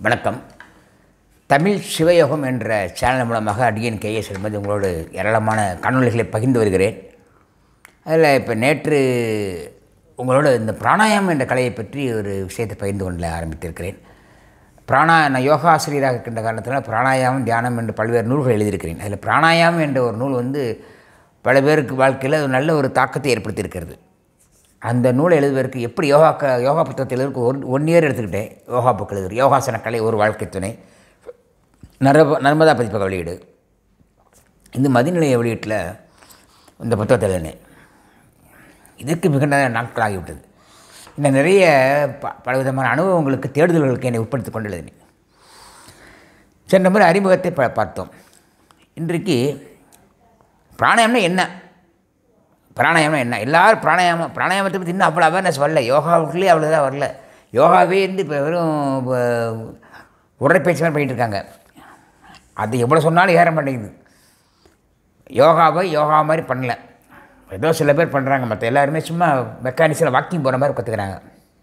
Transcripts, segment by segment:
வணக்கம் தமிழ் சிவயோகம் என்ற சேனல் மூலமாக அடியன் கே எஸ் என்பது உங்களோடு ஏராளமான காணொளிகளை பகிர்ந்து வருகிறேன் அதில் இப்போ நேற்று உங்களோட இந்த பிராணாயாமம் என்ற கலையை பற்றி ஒரு விஷயத்தை பகிர்ந்து கொள்ள ஆரம்பித்திருக்கிறேன் பிராணா நான் யோகா ஆசிரியராக இருக்கின்ற காரணத்தினால் பிராணாயாமம் தியானம் என்று பல்வேறு நூல்கள் எழுதியிருக்கிறேன் அதில் பிராணாயாமம் என்ற ஒரு நூல் வந்து பல பேருக்கு வாழ்க்கையில் ஒரு நல்ல ஒரு தாக்கத்தை ஏற்படுத்தியிருக்கிறது அந்த நூலை எழுதுவதற்கு எப்படி யோகா க யோகா புத்தகத்தை எழுதுவதற்கு ஒன் ஒன் இயர் எடுத்துக்கிட்டேன் யோகா புக் எழுதுறது யோகாசன கலை ஒரு வாழ்க்கை துணை நர்ம நர்மதா பதிப்பக வெளியீடு இந்த மதிநிலைய வெளியீட்டில் இந்த புத்தகத்தை எழுதினேன் இதற்கு மிகுந்த நாட்கள் ஆகிவிட்டது இன்னும் நிறைய ப பலவிதமான அனுபவங்களுக்கு தேடுதல்களுக்கு என்னை உட்படுத்தி கொண்டு எழுதினேன் சென்ற முறை அறிமுகத்தை ப பார்த்தோம் இன்றைக்கு பிராணாயம்னா என்ன பிராணாயாமம் என்ன எல்லோரும் பிராணாயாமம் பிராணாயாமத்தை பற்றி இன்னும் அவ்வளோ அவேர்னஸ் வரல யோகாவுக்குள்ளேயே அவ்வளோதான் வரல யோகாவே இருந்து இப்போ வெறும் உடற்பயிற்சி மாதிரி பண்ணிகிட்டு இருக்காங்க அது எவ்வளோ சொன்னாலும் ஏற மாட்டேங்குது யோகாவை யோகா மாதிரி பண்ணல ஏதோ சில பேர் பண்ணுறாங்க மற்ற எல்லாருமே சும்மா மெக்கானிக்ஸில் வாக்கிங் போகிற மாதிரி கற்றுக்குறாங்க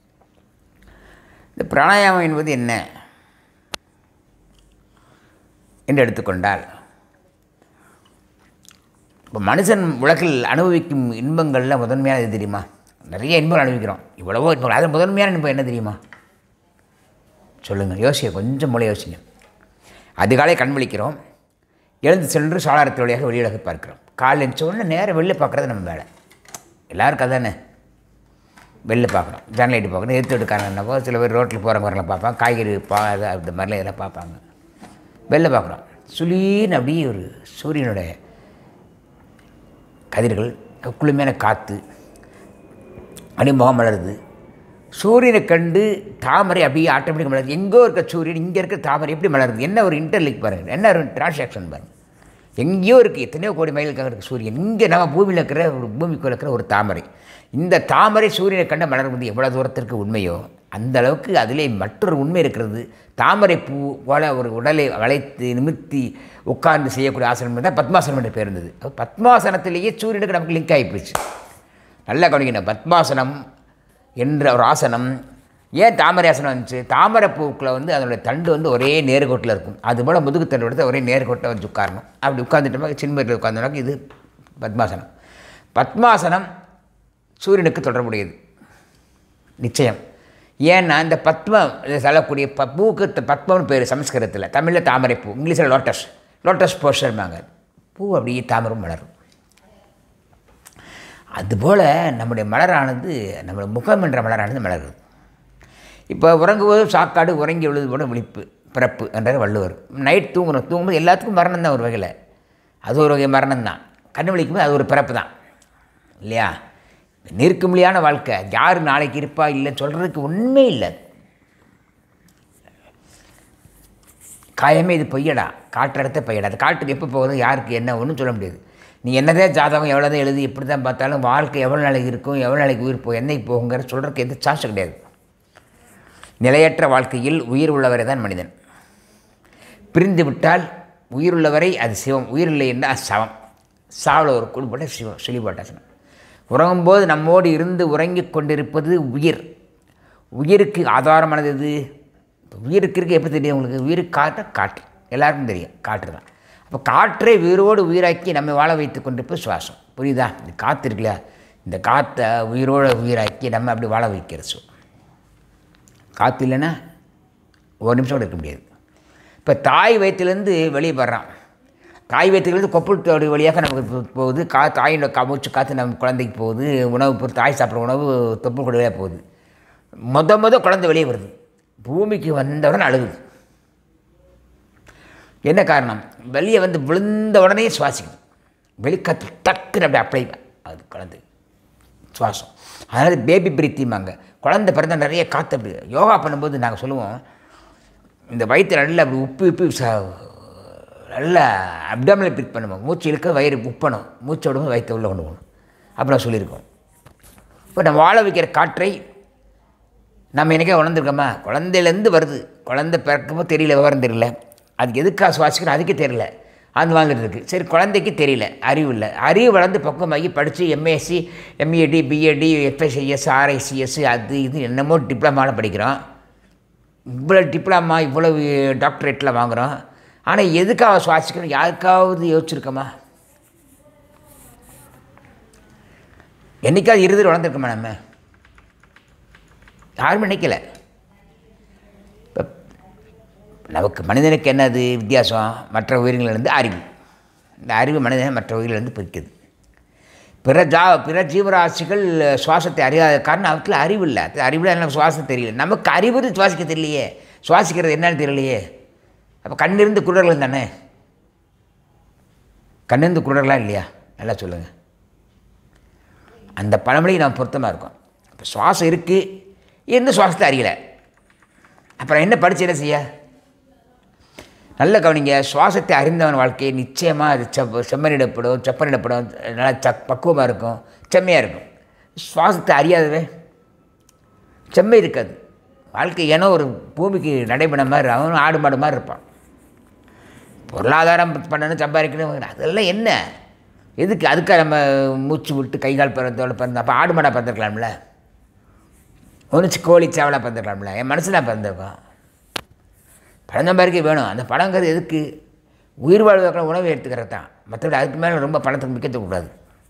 இந்த பிராணாயாமம் என்பது என்ன என்று எடுத்துக்கொண்டால் இப்போ மனுஷன் உலகில் அனுபவிக்கும் இன்பங்களில் முதன்மையான இது தெரியுமா நிறைய இன்பங்கள் அனுபவிக்கிறோம் இவ்வளவோ இன்பங்கள் அதில் முதன்மையான இன்பம் என்ன தெரியுமா சொல்லுங்கள் யோசிக்க கொஞ்சம் மூளை யோசிங்க அதிகாலை கண் விழிக்கிறோம் எழுந்து சென்று சாளாரத்து வழியாக வெளியுலக பார்க்குறோம் காலையில் எழுந்த உடனே நேரம் வெளில பார்க்குறது நம்ம வேலை எல்லாருக்கும் அதானே வெளில பார்க்குறோம் ஜன்னலைட்டு பார்க்கணும் எடுத்து எடுக்காரங்க என்னப்போ சில பேர் ரோட்டில் போகிறவங்க வரலாம் பார்ப்பாங்க காய்கறி பா அது அந்த மாதிரிலாம் எல்லாம் பார்ப்பாங்க வெளில பார்க்குறோம் சுளீன்னு அப்படியே ஒரு சூரியனுடைய கதிர்கள் குளுமையான காற்று அப்படியே முகம் மலருது சூரியனை கண்டு தாமரை அப்படியே ஆட்டோமேட்டிக் மலருது எங்கோ இருக்க சூரியன் இங்கே இருக்க தாமரை எப்படி மலருது என்ன ஒரு இன்டர்லிக் பாருங்கள் என்ன ஒரு டிரான்சாக்ஷன் பாருங்கள் எங்கேயோ இருக்குது எத்தனையோ கோடி மைலுக்காக இருக்குது சூரியன் இங்கே நம்ம பூமியில் இருக்கிற ஒரு பூமிக்குள்ள இருக்கிற ஒரு தாமரை இந்த தாமரை சூரியனை கண்ட மலர்வது எவ்வளோ தூரத்திற்கு உண்மையோ அந்த அளவுக்கு அதிலே மற்றொரு உண்மை இருக்கிறது தாமரை பூ போல ஒரு உடலை வளைத்து நிமித்தி உட்கார்ந்து செய்யக்கூடிய ஆசனம் தான் பத்மாசனம் என்று பேர் இருந்தது பத்மாசனத்திலேயே சூரியனுக்கு நமக்கு லிங்க் ஆகி போச்சு நல்லா கவனிக்கணும் பத்மாசனம் என்ற ஒரு ஆசனம் ஏன் தாமரை ஆசனம் வந்துச்சு தாமரை பூக்கில் வந்து அதனுடைய தண்டு வந்து ஒரே நேர்கோட்டில் இருக்கும் அதுபோல் முதுகு தண்டு எடுத்து ஒரே நேர்கோட்டில் வச்சு உட்காரணும் அப்படி உட்காந்துட்டோம்னா சின்மரில் உட்காந்தோம்னா இது பத்மாசனம் பத்மாசனம் சூரியனுக்கு தொடர்புடையது நிச்சயம் ஏன்னா இந்த பத்மம் சொல்லக்கூடிய ப பூக்கு பத்மம்னு பேர் சமஸ்கிருதத்தில் தமிழில் தாமரை பூ இங்கிலீஷில் லோட்டஸ் லோட்டஸ் போஸ்டர்மாங்க பூ அப்படியே தாமரம் மலரும் அதுபோல் நம்முடைய மலரானது நம்முடைய முகம் என்ற மலரானது மலருது இப்போ உறங்குவது சாக்காடு உறங்கி எழுது போல விழிப்பு பிறப்பு என்றார் வள்ளுவர் நைட் தூங்கணும் தூங்கும்போது எல்லாத்துக்கும் மரணம் தான் ஒரு வகையில் அது ஒரு வகை மரணம் தான் கண்ணு விழிக்கும்போது அது ஒரு பிறப்பு தான் இல்லையா நெருக்கமிழியான வாழ்க்கை யார் நாளைக்கு இருப்பா இல்லைன்னு சொல்கிறதுக்கு உண்மை இல்லை காயமே இது பொய்யடா காற்று இடத்த பொய்யடா அது காற்றுக்கு எப்போ போகுது யாருக்கு என்ன ஒன்றும் சொல்ல முடியாது நீ என்னதே ஜாதகம் எவ்வளோ தான் எழுதி எப்படி தான் பார்த்தாலும் வாழ்க்கை எவ்வளோ நாளைக்கு இருக்கும் எவ்வளோ நாளைக்கு உயிர் போ என்னைக்கு போகுங்கிற சொல்கிறதுக்கு எந்த சான்ஸ் கிடையாது நிலையற்ற வாழ்க்கையில் உயிர் உள்ளவரை தான் மனிதன் பிரிந்து விட்டால் உயிர் உள்ளவரை அது சிவம் உயிர் இல்லை என்றால் சவம் சாவில் ஒரு குழுப்பட்ட சிவம் சுழிபாட்டாசனம் உறங்கும்போது நம்மோடு இருந்து உறங்கி கொண்டிருப்பது உயிர் உயிருக்கு ஆதாரமானது எது உயிருக்கு இருக்க எப்படி தெரியும் உங்களுக்கு உயிருக்கு காற்று காற்று எல்லாருக்கும் தெரியும் காற்று தான் அப்போ காற்றை உயிரோடு உயிராக்கி நம்ம வாழ வைத்து கொண்டிருப்பது சுவாசம் புரியுதா இந்த காற்று இருக்குல்லையா இந்த காற்றை உயிரோடு உயிராக்கி நம்ம அப்படி வாழ வைக்கிறது ஸோ காற்று இல்லைன்னா ஒரு நிமிஷம் கூட இருக்க முடியாது இப்போ தாய் வயிற்றுலேருந்து வெளியே வர்றான் தாய் வயிற்றுலேருந்து கொப்புள் தோடு வழியாக நமக்கு போகுது கா தாயோட கமுச்சு காற்று நம்ம குழந்தைக்கு போகுது உணவு பொருள் தாய் சாப்பிட்ற உணவு தொப்புள் கொடு வழியாக போகுது மொத மொதல் குழந்தை வெளியே வருது பூமிக்கு வந்தவுடன் அழுகுது என்ன காரணம் வெளியே வந்து விழுந்த உடனே சுவாசிக்குது வெளிக்காற்று டக்குன்னு அப்படி அப்ளை அது குழந்தை சுவாசம் அதனால் பேபி பிரீத்திம்பாங்க குழந்தை பிறந்த நிறைய காற்று அப்படி யோகா பண்ணும்போது நாங்கள் சொல்லுவோம் இந்த வயிற்று நல்லா அப்படி உப்பு உப்பு ச நல்லா அப்டாமில் பிக் பண்ணுவோம் மூச்சு இழுக்க வயிறு உப்பணும் மூச்சு விடும்போது வயிற்று உள்ளே கொண்டு போகணும் அப்புறம் சொல்லியிருக்கோம் இப்போ நம்ம வாழ வைக்கிற காற்றை நம்ம எனக்கே உணர்ந்துருக்கோமா குழந்தையிலேருந்து வருது குழந்தை பிறக்கும்போது தெரியல விவரம் தெரியல அதுக்கு எதுக்காக சுவாசிக்கணும் அதுக்கே தெரியல அந்த வாழ்ந்துட்டு இருக்குது சரி குழந்தைக்கு தெரியல அறிவு இல்லை அறிவு வளர்ந்து பக்குவமாகி படித்து MASc MAD BAD FSIS RICS அது இது என்னமோ டிப்ளமாவில் படிக்கிறோம் இவ்வளோ டிப்ளமா இவ்வளவு டாக்டரேட்டில் வாங்குகிறோம் ஆனால் எதுக்காக சுவாசிக்கணும் யாருக்காவது யோசிச்சிருக்கோமா என்னைக்காவது இருதல் வளர்ந்துருக்கோமா நம்ம யாருமே நினைக்கல இப்போ நமக்கு மனிதனுக்கு என்னது வித்தியாசம் மற்ற உயிரினங்களிலிருந்து அறிவு இந்த அறிவு மனிதனை மற்ற உயிரிலிருந்து பிரிக்குது பிற ஜா பிற ஜீவராசிகள் சுவாசத்தை அறியாத காரணம் அவற்றில் அறிவு இல்லை அது அறிவில் எனக்கு சுவாசம் தெரியல நமக்கு அறிவு சுவாசிக்க தெரியலையே சுவாசிக்கிறது என்னன்னு தெரியலையே அப்போ கண்ணிருந்து குருடர்கள் தானே கண்ணிருந்து குருடர்களா இல்லையா நல்லா சொல்லுங்கள் அந்த பழமொழி நாம் பொருத்தமாக இருக்கும் இப்போ சுவாசம் இருக்குது இருந்து சுவாசத்தை அறியலை அப்புறம் என்ன படித்து என்ன செய்ய நல்ல கவனிங்க சுவாசத்தை அறிந்தவன் வாழ்க்கையை நிச்சயமாக அது செப் செம்மனிடப்படும் செப்பனிடப்படும் நல்லா சக் பக்குவமாக இருக்கும் செம்மையாக இருக்கும் சுவாசத்தை அறியாதவே செம்மை இருக்காது வாழ்க்கை ஏனோ ஒரு பூமிக்கு நடைபெற மாதிரி அவனும் ஆடு மாடு மாதிரி இருப்பான் பொருளாதாரம் பண்ணணும் சம்பாதிக்கணும் அதெல்லாம் என்ன எதுக்கு அதுக்காக நம்ம மூச்சு விட்டு கை கால் பிறந்தோட பிறந்த அப்போ ஆடு மாடாக பிறந்திருக்கலாம்ல ஒன்றுச்சு கோழி சேவலாக பிறந்திருக்கலாம்ல என் மனசில் பிறந்திருக்கோம் பணம் சம்பாதிக்க வேணும் அந்த பணங்கிறது எதுக்கு உயிர் வாழ்வதற்கான உணவு எடுத்துக்கிறது தான் மற்றபடி அதுக்கு மேலே ரொம்ப பணத்துக்கு முக்கியத்துவம் கூடாது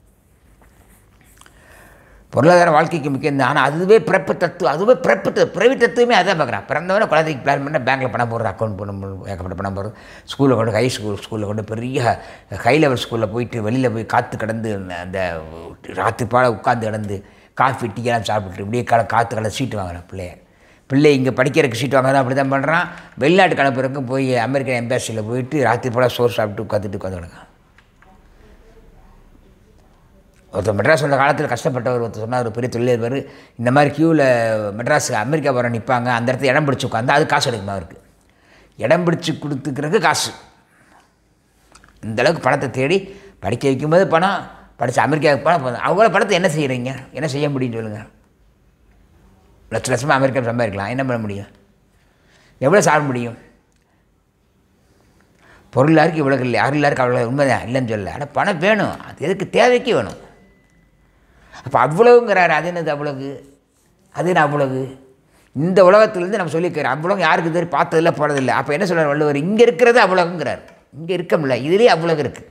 பொருளாதார வாழ்க்கைக்கு முக்கியம் தான் ஆனால் அதுவே பிறப்பு தத்துவம் அதுவே பிறப்பு தத்துவம் பிறவி தத்துவமே அதான் பார்க்குறான் பிறந்தவன குழந்தைக்கு பிளான் பண்ணால் பேங்க்கில் பணம் போடுறது அக்கௌண்ட் பண்ண ஏகப்பட்ட பணம் போடுறது ஸ்கூலில் கொண்டு ஹை ஸ்கூல் ஸ்கூலில் கொண்டு பெரிய ஹை லெவல் ஸ்கூலில் போயிட்டு வெளியில் போய் காற்று கடந்து அந்த ராத்திரி பாட உட்காந்து கிடந்து காஃபி டீயெல்லாம் சாப்பிட்டு இப்படியே கல காற்று கடந்து சீட்டு வாங்குறான் பிள்ளைய பிள்ளை இங்கே படிக்கிறதுக்கு சீட் வாங்குறது அப்படி தான் பண்ணுறான் வெளிநாட்டு அனுப்புறதுக்கு போய் அமெரிக்கன் எம்பேசியில் போயிட்டு ராத்திரி போல சோறு சாப்பிட்டு உட்காந்துட்டு உட்காந்து கிடக்கான் ஒருத்தர் மெட்ராஸ் வந்த காலத்தில் கஷ்டப்பட்டவர் ஒருத்தர் சொன்னார் ஒரு பெரிய தொழிலதிபர் இந்த மாதிரி க்யூவில் மெட்ராஸ் அமெரிக்கா போகிற நிற்பாங்க அந்த இடத்துல இடம் பிடிச்சி உட்காந்து அது காசு எடுக்குமா அவருக்கு இடம் பிடிச்சி கொடுத்துக்கிறதுக்கு காசு இந்த அளவுக்கு பணத்தை தேடி படிக்க வைக்கும்போது பணம் படித்து அமெரிக்காவுக்கு பணம் போதும் அவ்வளோ பணத்தை என்ன செய்கிறீங்க என்ன செய்ய முடியும்னு சொல்லுங்கள் லட்ச லட்சமாக அமெரிக்கா சம்பாதிக்கலாம் என்ன பண்ண முடியும் எவ்வளோ சாப்பிட முடியும் பொருள் யாருக்கு இவ்வளோ இல்லை யாரும் எல்லாருக்கும் அவ்வளோ உண்மைதான் இல்லைன்னு சொல்லல ஆனால் பணம் வேணும் அது எதுக்கு தேவைக்கு வேணும் அப்போ அவ்வளவுங்கிறாரு அது என்னது அவ்வளவு அது என்ன அவ்வளவு இந்த உலகத்துலேருந்து நம்ம சொல்லிக்கிறோம் அவ்வளவு யாருக்கு தெரியும் பார்த்ததில்ல போனதில்லை அப்போ என்ன சொல்கிறார் வள்ளுவர் இங்கே இருக்கிறது அவ்வளவுங்கிறார் இங்கே இருக்க முடியல இதுலேயே அவ்வளவு இருக்குது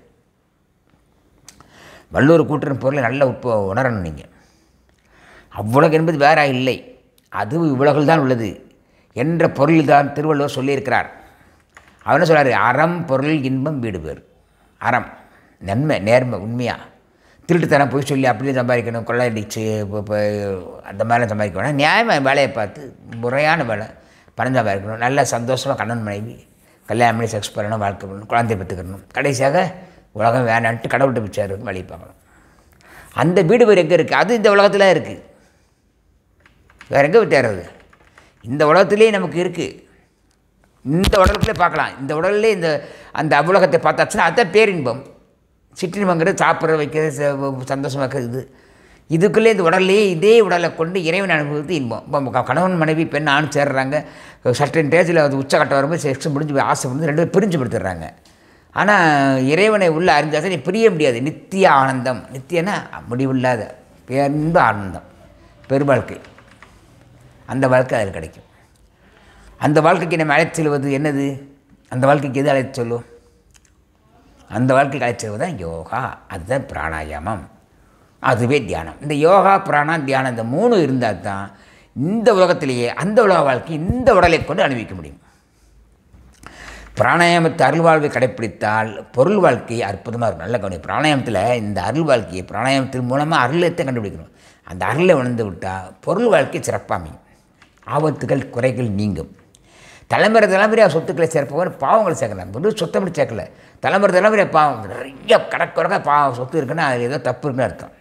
வள்ளுவர் கூட்டுற பொருளை நல்லா உட்ப உணரணும் நீங்கள் அவ்வுலகு என்பது வேற இல்லை அது இவ்வுலகில் தான் உள்ளது என்ற பொருள் தான் திருவள்ளுவர் சொல்லியிருக்கிறார் அவர் என்ன சொல்கிறார் அறம் பொருள் இன்பம் வீடு பேர் அறம் நன்மை நேர்மை உண்மையாக திருட்டுத்தனம் போய் சொல்லி அப்படியே சம்பாதிக்கணும் கொள்ளையடிச்சு இப்போ இப்போ அந்த மாதிரிலாம் சம்பாதிக்க வேணாம் நியாயமாக வேலையை பார்த்து முறையான வேலை பணம் சம்பாதிக்கணும் நல்ல சந்தோஷமாக கண்ணன் மனைவி கல்யாணம் பண்ணி செக்ஸ் பண்ணணும் வாழ்க்கை பண்ணணும் குழந்தை பெற்றுக்கணும் கடைசியாக உலகம் வேணான்ட்டு கடவுள்கிட்ட பிச்சாரு வழி பார்க்கணும் அந்த வீடு பேர் எங்கே இருக்குது அது இந்த உலகத்தில் இருக்குது வேறு எங்கே தேர்றது இந்த உலகத்துலேயே நமக்கு இருக்குது இந்த உடலுக்குள்ளே பார்க்கலாம் இந்த உடல்லே இந்த அந்த அவ்வுலகத்தை பார்த்தாச்சுன்னா அதுதான் பேரின்பம் சிற்றின்பங்கிறது சாப்பிட்ற வைக்கிறது ச- சந்தோஷமா இருக்கிறது இதுக்குள்ளே இந்த உடல்லையே இதே உடலை கொண்டு இறைவன் அனுபவித்து இன்பம் இப்போ க- கணவன் மனைவி பெண் ஆண் சேர்றாங்க சர்டன் டேஜில் அது உச்சக்கட்டம் வரும்போது செக்ஸ் முடிஞ்சு போய் ஆசை வந்து ரெண்டு பேரும் பிரிஞ்சு படுத்துடுறாங்க ஆனால் இறைவனை உள்ள அறிஞ்சாசை நீ பிரிய முடியாது நித்திய ஆனந்தம் நித்தியனா முடிவில்லாத பேரின்ப ஆனந்தம் பெருவாழ்க்கை அந்த வாழ்க்கை அதில் கிடைக்கும் அந்த வாழ்க்கைக்கு நம்ம அழைத்து செல்வது என்னது அந்த வாழ்க்கைக்கு எது அழைத்து சொல்லும் அந்த வாழ்க்கைக்கு அழைத்து செல்வது தான் யோகா அதுதான் பிராணாயாமம் அதுவே தியானம் இந்த யோகா பிராணா தியானம் இந்த மூணு இருந்தால் தான் இந்த உலகத்திலேயே அந்த உலக வாழ்க்கை இந்த உடலை கொண்டு அனுபவிக்க முடியும் பிராணாயாமத்தை அருள் வாழ்வை கடைப்பிடித்தால் பொருள் வாழ்க்கை அற்புதமாக இருக்கும் நல்ல கவனி பிராணாயாமத்தில் இந்த அருள் வாழ்க்கையை பிராணாயாமத்தின் மூலமாக அருளத்தை கண்டுபிடிக்கணும் அந்த அருளை உணர்ந்து விட்டால் பொருள் வாழ்க்கை சிறப்பாக அமையும் ஆபத்துகள் குறைகள் நீங்கும் தலைமுறை தலைமுறையாக சொத்துக்களை சேர்ப்பவர் பாவங்களை சேர்க்கலாம் வெறும் சொத்தை மட்டும் சேர்க்கல தலைமுறை தலைமுறை பாவம் நிறைய கடற்குறக்க பாவம் சொத்து இருக்குன்னா அது ஏதோ தப்பு இருக்குன்னு அர்த்தம்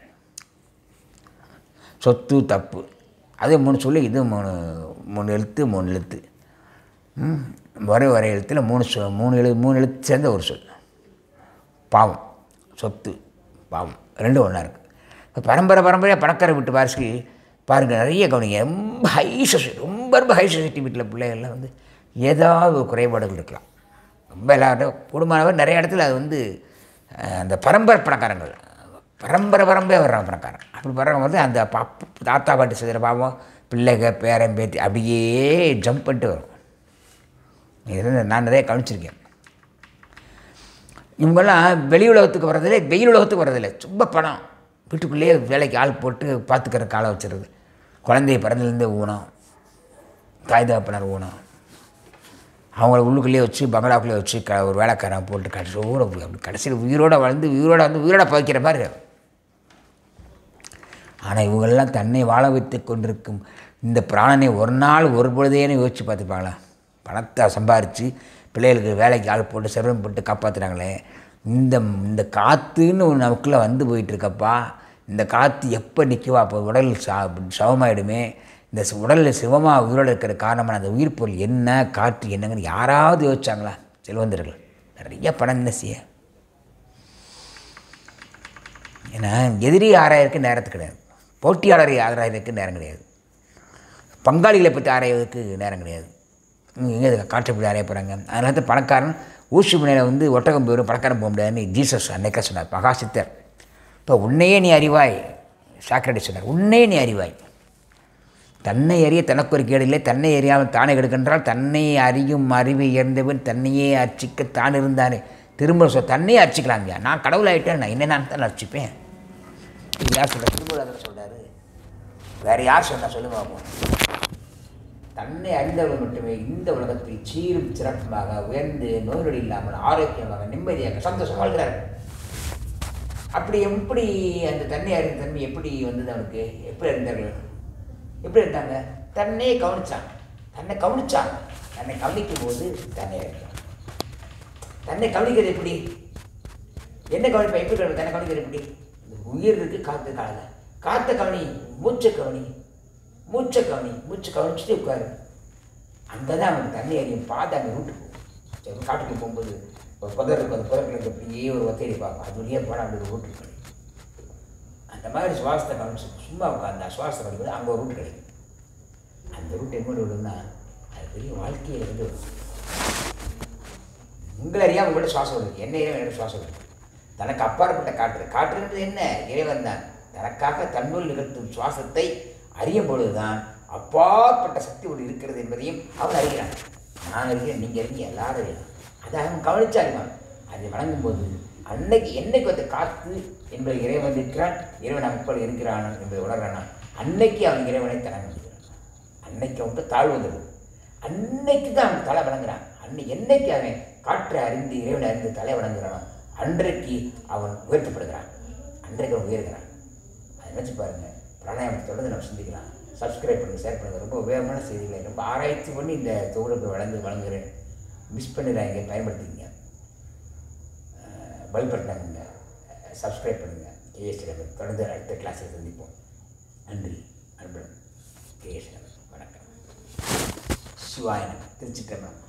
சொத்து தப்பு அது மூணு சொல்லி இது மூணு மூணு எழுத்து மூணு எழுத்து ம், ஒரே ஒரே எழுத்தில் மூணு சொ மூணு எழு மூணு எழுத்து சேர்ந்த ஒரு சொல் பாவம் சொத்து பாவம் ரெண்டும் ஒன்றா இருக்குது இப்போ பரம்பரை பரம்பரையாக பணக்கார வீட்டு வாரிசுக்கு பாருங்கள் நிறைய கவனிங்க ரொம்ப ஹை சொசைட்டி ரொம்ப ரொம்ப ஹை சொசைட்டி வீட்டில் பிள்ளைகள்லாம் வந்து ஏதாவது ஒரு குறைபாடுகள் இருக்கலாம் ரொம்ப எல்லாரும் குடும்பமானவர் நிறைய இடத்துல அது வந்து அஹ், அந்த பரம்பரை பணக்காரங்கள் பரம்பரை பரம்பரையாக வர்றாங்க பணக்காரன் அப்படி வர்றவங்க வந்து அந்த பாப் தாத்தா பாட்டி செய்கிற பாவம் பிள்ளைக பேரன் பேத்தி அப்படியே ஜம்ப் பண்ணிட்டு வரும் இதெல்லாம் நான் நிறைய கவனிச்சிருக்கேன் இவங்கெல்லாம் வெளி உலகத்துக்கு வர்றதில்லை வெயில் உலகத்துக்கு வர்றதில்லை ரொம்ப பணம் வீட்டுக்குள்ளேயே வேலைக்கு ஆள் போட்டு பார்த்துக்கிற காலை வச்சுருது குழந்தைய பிறந்ததுலேருந்தே ஊனம் தாய் தகப்பனர் ஊனம் அவங்கள உள்ளுக்குள்ளேயே வச்சு பங்களாக்குள்ளேயே வச்சு க ஒரு வேலைக்காரன் போட்டு கடைசியோட அப்படி கடைசியில் உயிரோட வளர்ந்து உயிரோட வந்து உயிரோட புதைக்கிற மாதிரி ஆனால் இவங்கெல்லாம் தன்னை வாழ வைத்து கொண்டிருக்கும் இந்த பிராணனை ஒரு நாள் ஒரு பொழுதேன்னு யோசிச்சு பார்த்துப்பாங்களா பணத்தை சம்பாரித்து பிள்ளைகளுக்கு வேலைக்கு ஆள் போட்டு சிரமம் போட்டு காப்பாற்றுறாங்களே இந்த இந்த காற்றுன்னு ஒன்று நமக்குள்ளே வந்து போயிட்டுருக்கப்பா இந்த காற்று எப்போ நிற்கவா அப்போ உடல் சா சவமாயிடுமே இந்த சி- உடலில் சிவமாக உயிரோடு இருக்கிற காரணமான அந்த உயிர் பொருள் என்ன காற்று என்னங்கன்னு யாராவது யோசிச்சாங்களா செல்வந்தர்கள் நிறைய பணம் என்ன செய்ய ஏன்னா எதிரி ஆராயறதுக்கு நேரத்து கிடையாது போட்டியாளரை ஆராயறதுக்கு நேரம் கிடையாது பங்காளிகளை பற்றி ஆராய்வதற்கு நேரம் கிடையாது எங்கே காற்றை போய் ஆராய போகிறாங்க அதனால தான் பணக்காரன் ஊசி முனையில் வந்து ஒட்டகம் போயிடும் பணக்காரன் போக முடியாதுன்னு ஜீசஸ் அன்னைக்கா சொன்னார் மகா சித்தர் இப்போ உன்னையே நீ அறிவாய் சாக்ரட்டி சொன்னார் உன்னையே நீ அறிவாய் தன்னை அறிய தனக்கு ஒரு கேடு இல்லை தன்னை அறியாமல் தானே கெடுக்கின்றால் தன்னை அறியும் அறிவு இயர்ந்தவன் தன்னையே அர்ச்சிக்க தான் இருந்தானே திரும்ப சொல் தன்னையே அர்ச்சிக்கலாங்க நான் கடவுள் ஆகிட்டேன் நான் என்ன நான் தான் அர்ச்சிப்பேன் இது யார் சொல்கிறார் திருமூலர் சொல்கிறாரு வேறு யார் சொன்னா சொல்லுங்க பார்ப்போம் தன்னை அறிந்தவர்கள் மட்டுமே இந்த உலகத்தில் சீரும் சிறப்புமாக உயர்ந்து நோய் நொடி இல்லாமல் ஆரோக்கியமாக நிம்மதியாக சந்தோஷம் வாழ்கிறார்கள் அப்படி எப்படி அந்த தன்னை அறிந்த தன்மை எப்படி வந்தது அவனுக்கு எப்படி அறிந்தார்கள் எப்படி இருந்தாங்க தன்னையே கவனிச்சான் தன்னை கவனிச்சான் தன்னை கவனிக்கும் போது தன்னை அறிந்தான் தன்னை கவனிக்கிறது எப்படி என்ன கவனிப்பா எப்படி கவனிப்பா? தன்னை கவனிக்கிறது எப்படி இந்த உயிர் இருக்கு காற்று காலல காற்றை கவனி மூச்சை கவனி மூச்சை கவனி மூச்சை கவனிச்சுட்டு உட்காரு அங்கே தான் அவனுக்கு தண்ணி அறியும் பாதை அங்கே ரூட்டு போகும் சரி காட்டுக்கு போகும்போது ஒரு புதர் இருக்கும் அந்த புதருக்கு அப்படியே ஒரு ஒத்தையடி பார்க்கும் அது வழியாக போனால் அப்படி ரூட்டு கிடைக்கும் அந்த மாதிரி சுவாசத்தை கவனிச்சு சும்மா உட்காந்து சுவாசத்தை கவனிக்கும்போது அங்கே ஒரு ரூட் கிடைக்கும் அந்த ரூட் எங்கே விடும்னா அது பெரிய வாழ்க்கையில் இருந்து வரும் உங்களை அறியாமல் உங்கள்கிட்ட சுவாசம் வருது என்ன இறைவன் என்னோட சுவாசம் வருது தனக்கு அப்பாற்பட்ட காற்று காற்றுன்றது என்ன இறைவன் தான் தனக்காக தன்னுள் நிகழ்த்தும் சுவாசத்தை அறியும் பொழுதுதான் அப்பாற்பட்ட சக்தி ஒன்று இருக்கிறது என்பதையும் அவன் அறிகிறான் நான் அறிகிறேன் நீங்கள் அறிங்க எல்லாரும் அறியலாம் அதை அவன் கவனிச்சு அறிவான் அதை வணங்கும் போது அன்னைக்கு என்னைக்கு அந்த காற்று என்பது இறைவன் இருக்கிறான் இறைவன் நமக்குள் இருக்கிறான் என்பதை உணர்றான் அன்னைக்கு அவன் இறைவனை தன முடிகிறான் அன்னைக்கு அவனுக்கு தாழ்வு வந்துடும் அன்னைக்கு தான் அவன் தலை வணங்குறான் அன்னை என்னைக்கு அவன் காற்றை அறிந்து இறைவனை அறிந்து தலை வணங்குறானோ அன்றைக்கு அவன் உயர்த்தப்படுகிறான் அன்றைக்கு அவன் உயர்கிறான் அதை நினச்சி பாருங்கள் பிராணாயாமத்தை தொடர்ந்து நம்ம சிந்திக்கலாம் சப்ஸ்கிரைப் பண்ணுங்கள் ஷேர் பண்ணுங்கள் ரொம்ப உபயோகமான செய்திகளை ரொம்ப ஆராய்ச்சி பண்ணி இந்த தொகுப்பு வழங்கு வழங்குகிறேன் மிஸ் பண்ணிடாங்க பயன்படுத்திங்க பல்படுத்தாங்க சப்ஸ்கிரைப் பண்ணுங்கள் கேஎஸ் ரமன் தொடர்ந்து அடுத்த கிளாஸில் சந்திப்போம் நன்றி அன்புடன் கேஎஸ் ரமன் வணக்கம் சிவாயனம் திருச்சிட்டம்பரம்